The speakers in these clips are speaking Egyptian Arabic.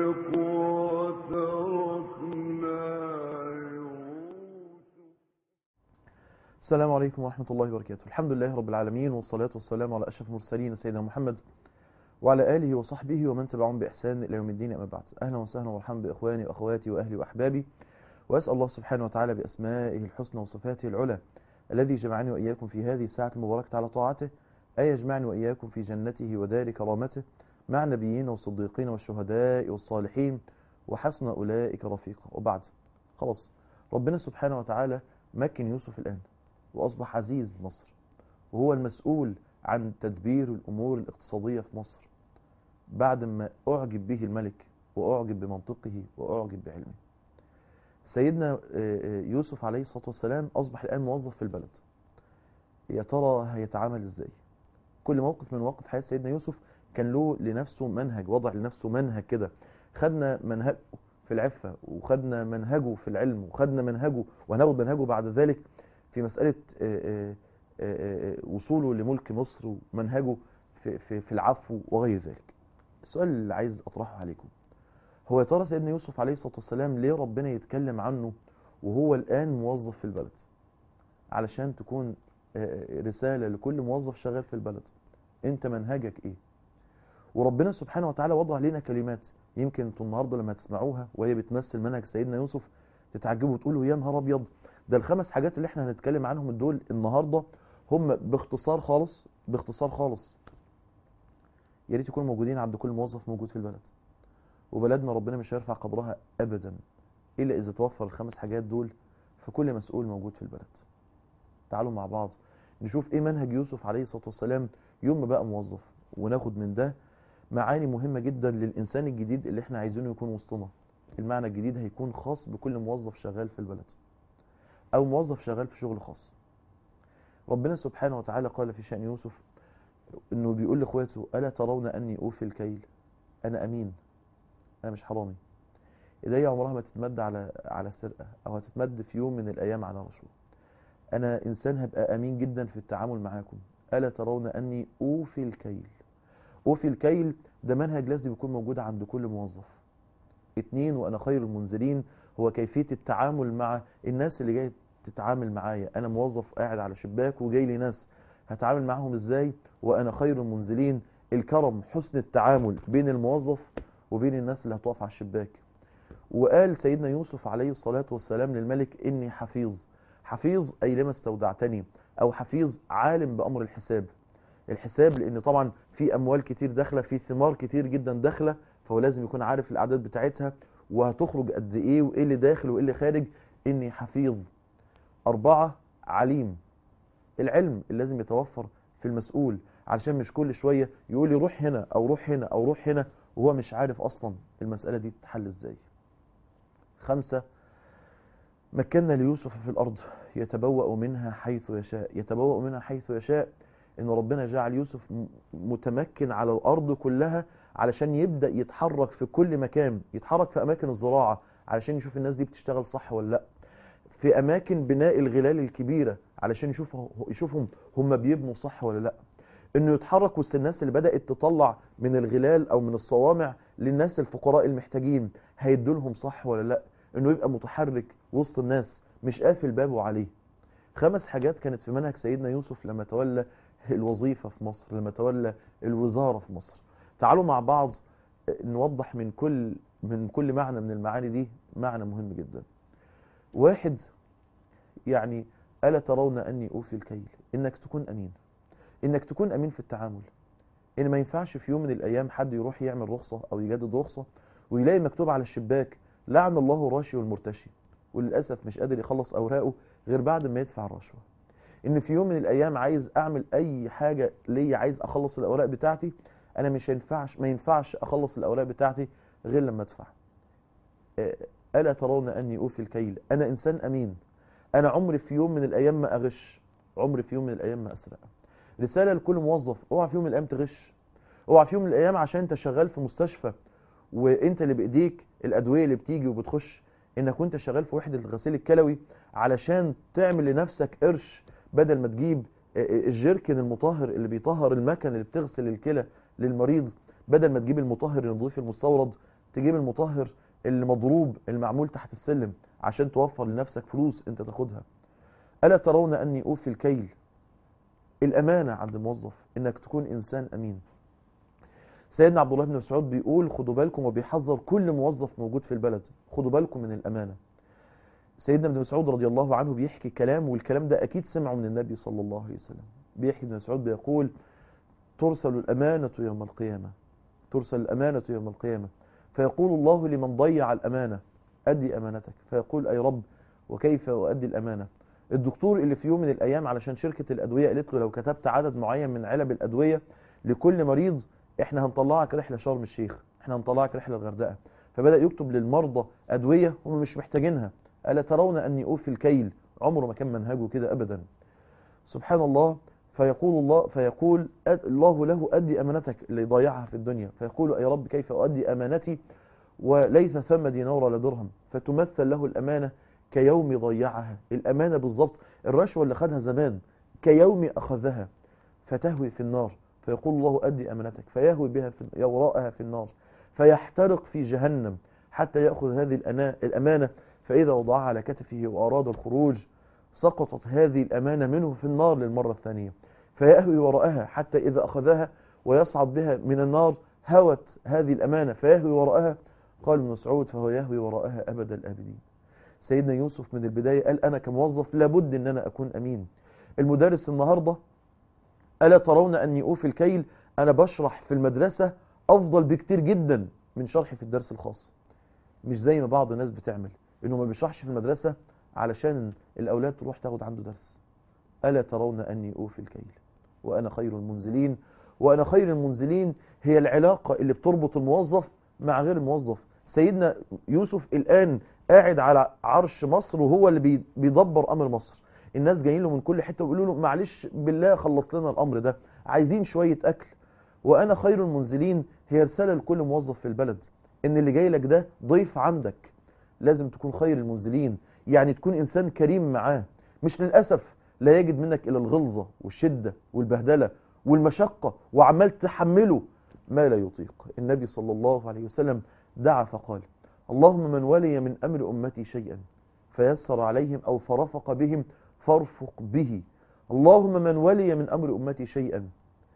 السلام عليكم ورحمة الله وبركاته الحمد لله رب العالمين والصلاة والسلام على أشرف المرسلين سيدنا محمد وعلى آله وصحبه ومن تبعهم بإحسان إلى يوم الدين أما بعد أهلا وسهلا ومرحبا بإخواني وأخواتي وأهلي وأحبابي وأسأل الله سبحانه وتعالى بأسمائه الحسنى وصفاته العلى الذي جمعني وإياكم في هذه الساعة المباركة على طاعته أن يجمعني وإياكم في جنته ودار كرامته مع النبيين والصديقين والشهداء والصالحين وحسن أولئك رفيقا وبعد خلاص ربنا سبحانه وتعالى مكن يوسف الآن وأصبح عزيز مصر وهو المسؤول عن تدبير الأمور الاقتصادية في مصر بعد ما أعجب به الملك وأعجب بمنطقه وأعجب بعلمه سيدنا يوسف عليه الصلاة والسلام أصبح الآن موظف في البلد يا ترى هيتعامل إزاي كل موقف من مواقف حياة سيدنا يوسف كان له لنفسه منهج وضع لنفسه منهج كده خدنا منهجه في العفة وخدنا منهجه في العلم وخدنا منهجه وهناخد منهجه بعد ذلك في مسألة وصوله لملك مصر ومنهجه في, في, في العفو وغير ذلك السؤال اللي عايز أطرحه عليكم هو يا ترى سيدنا يوسف عليه الصلاة والسلام ليه ربنا يتكلم عنه وهو الآن موظف في البلد علشان تكون رسالة لكل موظف شغال في البلد انت منهجك ايه وربنا سبحانه وتعالى وضع لنا كلمات يمكن انتوا النهارده لما تسمعوها وهي بتمثل منهج سيدنا يوسف تتعجبوا وتقولوا يا نهار ابيض ده الخمس حاجات اللي احنا هنتكلم عنهم دول النهارده هم باختصار خالص باختصار خالص يا ريت يكونوا موجودين عند كل موظف موجود في البلد وبلدنا ربنا مش هيرفع قدرها ابدا الا اذا توفر الخمس حاجات دول في كل مسؤول موجود في البلد تعالوا مع بعض نشوف ايه منهج يوسف عليه الصلاه والسلام يوم ما بقى موظف وناخد من ده معاني مهمه جدا للانسان الجديد اللي احنا عايزينه يكون وسطنا المعنى الجديد هيكون خاص بكل موظف شغال في البلد او موظف شغال في شغل خاص ربنا سبحانه وتعالى قال في شأن يوسف انه بيقول لاخواته الا ترون اني اوفي الكيل انا امين انا مش حرامي ايديا عمرها ما تتمد على على سرقه او هتتمد في يوم من الايام على رشوه انا انسان هبقى امين جدا في التعامل معاكم الا ترون اني اوفي الكيل اوفي الكيل ده منهج لازم يكون موجود عند كل موظف اتنين وانا خير المنزلين هو كيفيه التعامل مع الناس اللي جايه تتعامل معايا انا موظف قاعد على شباك وجاي لي ناس هتعامل معاهم ازاي وانا خير المنزلين الكرم حسن التعامل بين الموظف وبين الناس اللي هتقف على الشباك وقال سيدنا يوسف عليه الصلاة والسلام للملك إني حفيظ حفيظ أي لما استودعتني أو حفيظ عالم بأمر الحساب الحساب لأن طبعا في أموال كتير داخلة في ثمار كتير جدا داخلة فهو لازم يكون عارف الأعداد بتاعتها وهتخرج قد إيه وإيه اللي داخل وإيه اللي خارج إني حفيظ أربعة عليم العلم اللي لازم يتوفر في المسؤول علشان مش كل شوية يقول لي روح هنا أو روح هنا أو روح هنا وهو مش عارف أصلا المسألة دي تتحل إزاي خمسة مكنا ليوسف في الأرض يتبوأ منها حيث يشاء يتبوأ منها حيث يشاء إن ربنا جعل يوسف متمكن على الأرض كلها علشان يبدأ يتحرك في كل مكان يتحرك في أماكن الزراعة علشان يشوف الناس دي بتشتغل صح ولا لأ في أماكن بناء الغلال الكبيرة علشان يشوف يشوفهم هم بيبنوا صح ولا لأ انه يتحرك وسط الناس اللي بدات تطلع من الغلال او من الصوامع للناس الفقراء المحتاجين هيدوا لهم صح ولا لا انه يبقى متحرك وسط الناس مش قافل بابه عليه خمس حاجات كانت في منهج سيدنا يوسف لما تولى الوظيفه في مصر لما تولى الوزاره في مصر تعالوا مع بعض نوضح من كل من كل معنى من المعاني دي معنى مهم جدا واحد يعني الا ترون اني اوفي الكيل انك تكون امين انك تكون امين في التعامل ان ما ينفعش في يوم من الايام حد يروح يعمل رخصه او يجدد رخصه ويلاقي مكتوب على الشباك لعن الله الراشي والمرتشي وللاسف مش قادر يخلص اوراقه غير بعد ما يدفع الرشوه ان في يوم من الايام عايز اعمل اي حاجه ليا عايز اخلص الاوراق بتاعتي انا مش ينفعش ما ينفعش اخلص الاوراق بتاعتي غير لما ادفع الا ترون اني اوفي الكيل انا انسان امين انا عمري في يوم من الايام ما اغش عمري في يوم من الايام ما اسرق رساله لكل موظف اوعى في يوم من الايام تغش اوعى في يوم من الايام عشان انت شغال في مستشفى وانت اللي بايديك الادويه اللي بتيجي وبتخش انك وانت شغال في وحده الغسيل الكلوي علشان تعمل لنفسك قرش بدل ما تجيب الجيركن المطهر اللي بيطهر المكن اللي بتغسل الكلى للمريض بدل ما تجيب المطهر النظيف المستورد تجيب المطهر اللي مضروب المعمول تحت السلم عشان توفر لنفسك فلوس انت تاخدها ألا ترون أني أوفي الكيل الأمانة عند الموظف إنك تكون إنسان أمين سيدنا عبد الله بن مسعود بيقول خدوا بالكم وبيحذر كل موظف موجود في البلد خدوا بالكم من الأمانة سيدنا ابن مسعود رضي الله عنه بيحكي كلام والكلام ده أكيد سمعه من النبي صلى الله عليه وسلم بيحكي ابن مسعود بيقول ترسل الأمانة يوم القيامة ترسل الأمانة يوم القيامة فيقول الله لمن ضيع الأمانة أدي أمانتك فيقول أي رب وكيف أؤدي الأمانة الدكتور اللي في يوم من الأيام علشان شركة الأدوية قالت له لو كتبت عدد معين من علب الأدوية لكل مريض احنا هنطلعك رحلة شرم الشيخ احنا هنطلعك رحلة الغردقة فبدأ يكتب للمرضى أدوية هم مش محتاجينها ألا ترون أني أوفي الكيل عمره ما كان منهجه كده أبدا سبحان الله فيقول الله فيقول أد الله له أدي أمانتك اللي ضيعها في الدنيا فيقول أي رب كيف أؤدي أمانتي وليس ثم دينار ولا درهم فتمثل له الأمانة كيوم ضيعها الأمانة بالضبط الرشوة اللي خدها زمان كيوم أخذها فتهوي في النار فيقول الله أدي أمانتك فيهوي بها في وراءها في النار فيحترق في جهنم حتى يأخذ هذه الأنا- الأمانة فإذا وضعها على كتفه وأراد الخروج سقطت هذه الأمانة منه في النار للمرة الثانية فيهوي وراءها حتى إذا أخذها ويصعد بها من النار هوت هذه الأمانة فيهوي وراءها قال ابن مسعود فهو يهوي وراءها أبد الآبدين سيدنا يوسف من البداية قال أنا كموظف لابد أن أنا أكون أمين المدرس النهاردة ألا ترون أني أوفي الكيل أنا بشرح في المدرسة أفضل بكتير جدا من شرحي في الدرس الخاص مش زي ما بعض الناس بتعمل إنه ما بيشرحش في المدرسة علشان الأولاد تروح تاخد عنده درس ألا ترون أني أوفي الكيل وأنا خير المنزلين وأنا خير المنزلين هي العلاقة اللي بتربط الموظف مع غير الموظف سيدنا يوسف الآن قاعد على عرش مصر وهو اللي بي- بيدبر أمر مصر الناس جايين له من كل حتة ويقولوا له معلش بالله خلص لنا الأمر ده عايزين شوية أكل وأنا خير المنزلين هي رسالة لكل موظف في البلد إن اللي جاي لك ده ضيف عندك لازم تكون خير المنزلين يعني تكون إنسان كريم معاه مش للأسف لا يجد منك إلا الغلظة والشدة والبهدلة والمشقة وعمال تحمله ما لا يطيق النبي صلى الله عليه وسلم دعا فقال اللهم من ولي من أمر أمتي شيئا فيسر عليهم أو فرفق بهم فارفق به اللهم من ولي من أمر أمتي شيئا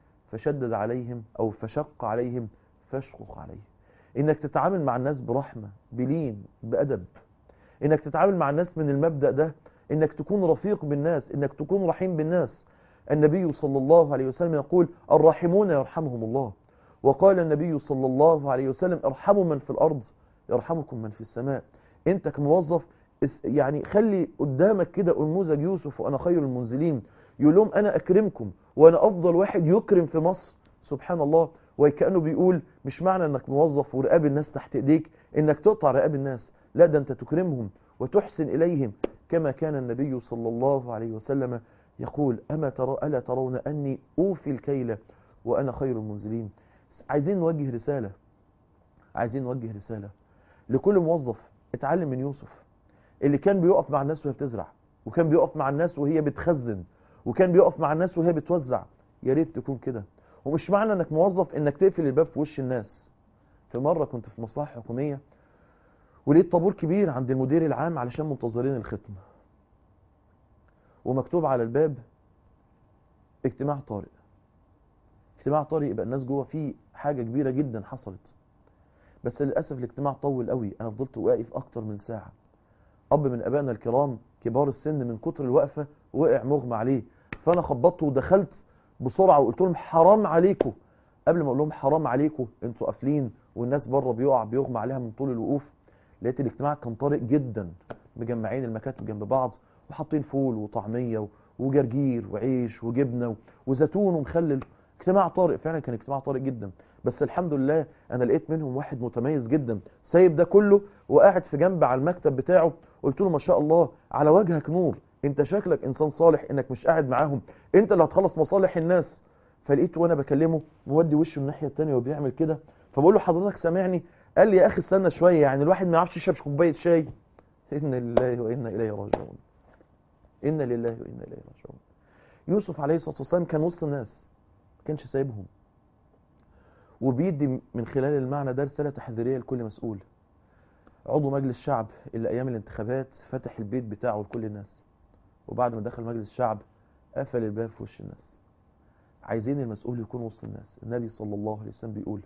فشدد عليهم أو فشق عليهم فاشقق عليه إنك تتعامل مع الناس برحمة بلين بأدب إنك تتعامل مع الناس من المبدأ ده إنك تكون رفيق بالناس إنك تكون رحيم بالناس النبي صلى الله عليه وسلم يقول الراحمون يرحمهم الله وقال النبي صلى الله عليه وسلم ارحموا من في الأرض يرحمكم من في السماء أنت كموظف اس- يعني خلي قدامك كده نموذج يوسف وأنا خير المنزلين يقول لهم أنا أكرمكم وأنا أفضل واحد يكرم في مصر سبحان الله وكأنه بيقول مش معنى أنك موظف ورقاب الناس تحت إيديك أنك تقطع رقاب الناس لا ده أنت تكرمهم وتحسن إليهم كما كان النبي صلى الله عليه وسلم يقول أما ترى ألا ترون أني أوفي الكيل وأنا خير المنزلين عايزين نوجه رسالة عايزين نوجه رسالة لكل موظف اتعلم من يوسف اللي كان بيقف مع الناس وهي بتزرع وكان بيقف مع الناس وهي بتخزن وكان بيقف مع الناس وهي بتوزع يا ريت تكون كده ومش معنى انك موظف انك تقفل الباب في وش الناس في مرة كنت في مصلحة حكومية ولقيت طابور كبير عند المدير العام علشان منتظرين الختم ومكتوب على الباب اجتماع طارئ اجتماع طارئ يبقى الناس جوه فيه حاجة كبيرة جدا حصلت بس للأسف الاجتماع طول قوي أنا فضلت واقف أكتر من ساعة أب من أبائنا الكرام كبار السن من كتر الوقفة وقع مغمى عليه فأنا خبطت ودخلت بسرعة وقلت لهم حرام عليكم قبل ما أقول لهم حرام عليكم أنتوا قافلين والناس بره بيقع بيغمى عليها من طول الوقوف لقيت الاجتماع كان طارئ جدا مجمعين المكاتب جنب بعض وحاطين فول وطعمية و- وجرجير وعيش وجبنة و- وزيتون ومخلل اجتماع طارئ فعلا كان اجتماع طارئ جدا بس الحمد لله انا لقيت منهم واحد متميز جدا سايب ده كله وقاعد في جنب على المكتب بتاعه قلت له ما شاء الله على وجهك نور انت شكلك انسان صالح انك مش قاعد معاهم انت اللي هتخلص مصالح الناس فلقيته وانا بكلمه مودي وشه الناحيه الثانيه وبيعمل كده فبقول له حضرتك سامعني قال لي يا اخي استنى شويه يعني الواحد ما يعرفش يشرب كوبايه شاي انا لله وانا اليه راجعون انا لله وانا اليه راجعون يوسف عليه الصلاه والسلام كان وسط الناس ما كانش سايبهم وبيدي من خلال المعنى ده رسالة تحذيرية لكل مسؤول عضو مجلس شعب اللي أيام الانتخابات فتح البيت بتاعه لكل الناس وبعد ما دخل مجلس الشعب قفل الباب في وش الناس عايزين المسؤول يكون وسط الناس النبي صلى الله عليه وسلم بيقول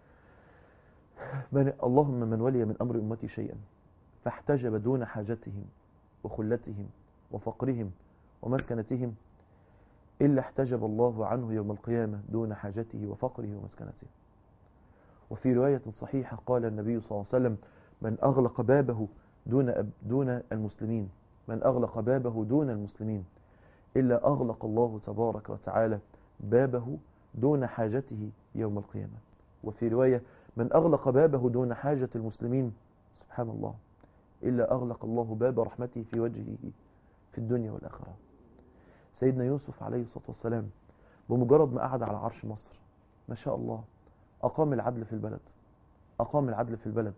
من اللهم من ولي من أمر أمتي شيئا فاحتجب دون حاجتهم وخلتهم وفقرهم ومسكنتهم إلا احتجب الله عنه يوم القيامة دون حاجته وفقره ومسكنته وفي رواية صحيحة قال النبي صلى الله عليه وسلم من أغلق بابه دون أب دون المسلمين من أغلق بابه دون المسلمين إلا أغلق الله تبارك وتعالى بابه دون حاجته يوم القيامة وفي رواية من أغلق بابه دون حاجة المسلمين سبحان الله إلا أغلق الله باب رحمته في وجهه في الدنيا والآخرة سيدنا يوسف عليه الصلاة والسلام بمجرد ما قعد على عرش مصر ما شاء الله أقام العدل في البلد أقام العدل في البلد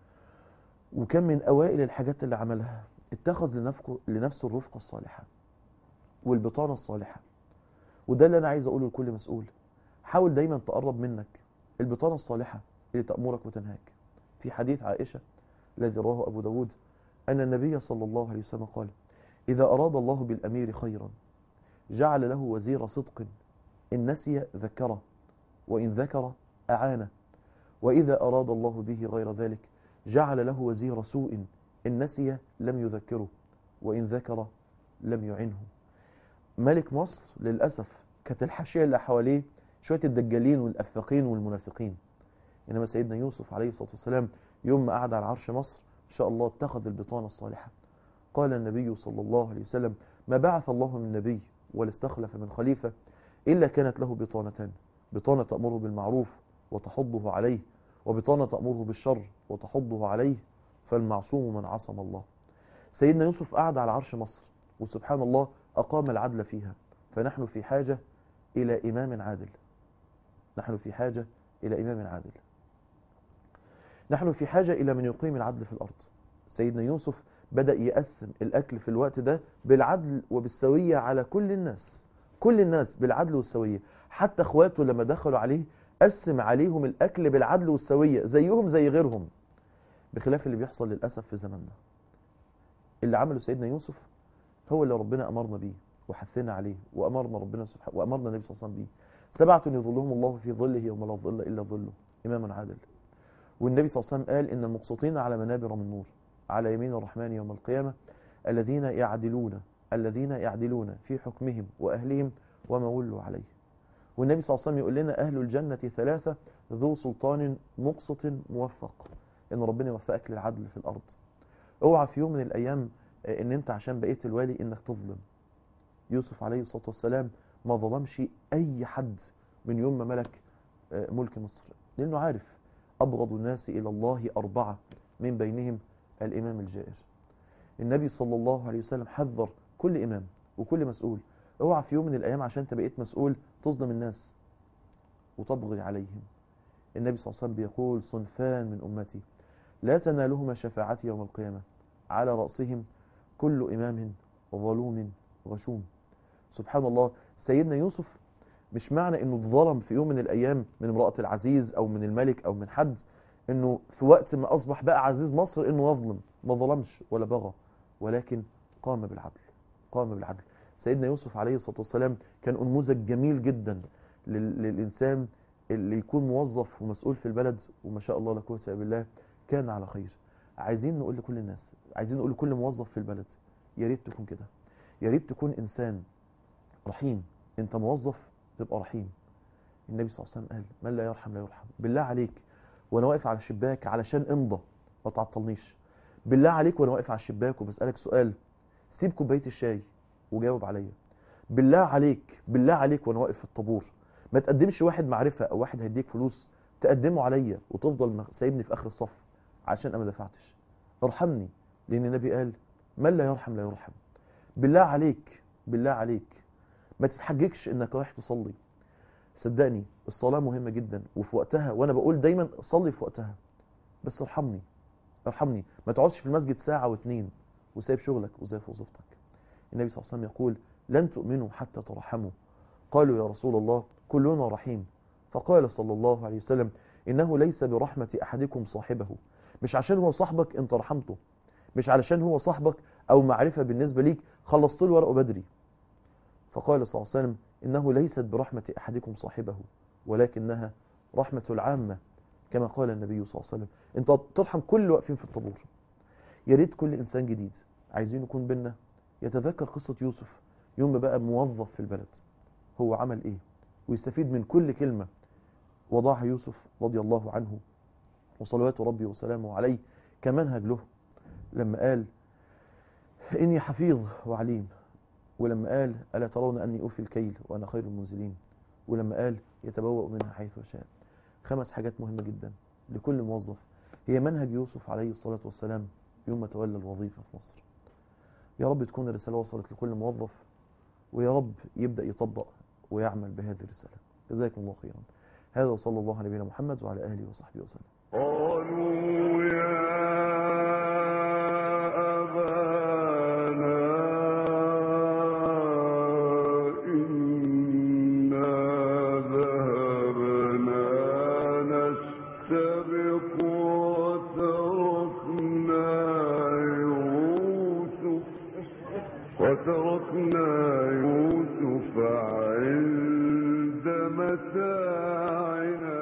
وكان من أوائل الحاجات اللي عملها اتخذ لنفسه, لنفسه الرفقة الصالحة والبطانة الصالحة وده اللي أنا عايز أقوله لكل مسؤول حاول دايما تقرب منك البطانة الصالحة اللي تأمرك وتنهاك في حديث عائشة الذي رواه أبو داود أن النبي صلى الله عليه وسلم قال إذا أراد الله بالأمير خيرا جعل له وزير صدق إن نسي ذكره وإن ذكر أعانه وإذا أراد الله به غير ذلك جعل له وزير سوء إن نسي لم يذكره وإن ذكر لم يعنه ملك مصر للأسف كانت الحاشية اللي حواليه شوية الدجالين والأفاقين والمنافقين إنما سيدنا يوسف عليه الصلاة والسلام يوم ما قعد على عرش مصر إن شاء الله اتخذ البطانة الصالحة قال النبي صلى الله عليه وسلم ما بعث الله من نبي ولا استخلف من خليفة إلا كانت له بطانتان بطانة تأمره بالمعروف وتحضه عليه وبطانة تأمره بالشر وتحضه عليه فالمعصوم من عصم الله سيدنا يوسف قعد على عرش مصر وسبحان الله أقام العدل فيها فنحن في حاجة إلى إمام عادل نحن في حاجة إلى إمام عادل نحن في حاجة إلى من يقيم العدل في الأرض سيدنا يوسف بدأ يقسم الأكل في الوقت ده بالعدل وبالسوية على كل الناس كل الناس بالعدل والسوية حتى اخواته لما دخلوا عليه قسم عليهم الأكل بالعدل والسوية زيهم زي غيرهم بخلاف اللي بيحصل للأسف في زماننا اللي عمله سيدنا يوسف هو اللي ربنا أمرنا بيه وحثنا عليه وأمرنا ربنا سبحانه وأمرنا النبي صلى الله عليه وسلم بيه سبعة يظلهم الله في ظله يوم لا ظل إلا ظله إمام عادل والنبي صلى الله عليه وسلم قال إن المقسطين على منابر من نور على يمين الرحمن يوم القيامة الذين يعدلون الذين يعدلون في حكمهم وأهلهم وما ولوا عليه والنبي صلى الله عليه وسلم يقول لنا أهل الجنة ثلاثة ذو سلطان مقسط موفق إن ربنا يوفقك للعدل في الأرض اوعى في يوم من الأيام إن أنت عشان بقيت الوالي إنك تظلم يوسف عليه الصلاة والسلام ما ظلمش أي حد من يوم ما ملك ملك مصر لأنه عارف أبغض الناس إلى الله أربعة من بينهم الإمام الجائر النبي صلى الله عليه وسلم حذر كل إمام وكل مسؤول اوعى في يوم من الأيام عشان انت بقيت مسؤول تظلم الناس وتبغي عليهم النبي صلى الله عليه وسلم بيقول صنفان من أمتي لا تنالهما شفاعتي يوم القيامة على رأسهم كل إمام ظلوم غشوم سبحان الله سيدنا يوسف مش معنى انه اتظلم في يوم من الايام من امرأة العزيز او من الملك او من حد انه في وقت ما اصبح بقى عزيز مصر انه يظلم ما ظلمش ولا بغى ولكن قام بالعدل قام بالعدل سيدنا يوسف عليه الصلاة والسلام كان نموذج جميل جدا لل- للإنسان اللي يكون موظف ومسؤول في البلد وما شاء الله لا قوة إلا بالله كان على خير عايزين نقول لكل الناس عايزين نقول لكل موظف في البلد يا ريت تكون كده يا ريت تكون إنسان رحيم أنت موظف تبقى رحيم النبي صلى الله عليه وسلم قال من لا يرحم لا يرحم بالله عليك وانا واقف على الشباك علشان امضى ما تعطلنيش بالله عليك وانا واقف على الشباك وبسألك سؤال سيب كوبايه الشاي وجاوب عليا بالله عليك بالله عليك وانا واقف في الطابور ما تقدمش واحد معرفه او واحد هيديك فلوس تقدمه عليا وتفضل مغ- سايبني في اخر الصف عشان انا ما دفعتش ارحمني لان النبي قال من لا يرحم لا يرحم بالله عليك بالله عليك ما تتحججش انك رايح تصلي صدقني الصلاة مهمة جدا وفي وقتها وانا بقول دايما صلي في وقتها بس ارحمني ارحمني ما تقعدش في المسجد ساعة واتنين وسايب شغلك وسايب وظيفتك النبي صلى الله عليه وسلم يقول لن تؤمنوا حتى ترحموا قالوا يا رسول الله كلنا رحيم فقال صلى الله عليه وسلم إنه ليس برحمة أحدكم صاحبه مش عشان هو صاحبك انت رحمته مش علشان هو صاحبك أو معرفة بالنسبة ليك خلصت له ورقه بدري فقال صلى الله عليه وسلم إنه ليست برحمة أحدكم صاحبه ولكنها رحمة العامة كما قال النبي صلى الله عليه وسلم انت ترحم كل اللي واقفين في الطابور يا ريت كل انسان جديد عايزين يكون بينا يتذكر قصة يوسف يوم ما بقى موظف في البلد هو عمل ايه ويستفيد من كل كلمة وضعها يوسف رضي الله عنه وصلوات ربي وسلامه عليه كمنهج له لما قال إني حفيظ وعليم ولما قال ألا ترون أني أوفي الكيل وأنا خير المنزلين ولما قال يتبوأ منها حيث يشاء خمس حاجات مهمة جدا لكل موظف هي منهج يوسف عليه الصلاة والسلام يوم ما تولى الوظيفة في مصر يا رب تكون الرسالة وصلت لكل موظف ويا رب يبدأ يطبق ويعمل بهذه الرسالة جزاكم الله خيرا هذا وصلى الله على نبينا محمد وعلى آله وصحبه وسلم قالوا يا أبانا إنا ذهبنا نستبق وتركنا يوسف وتركنا يوسف عند متاعنا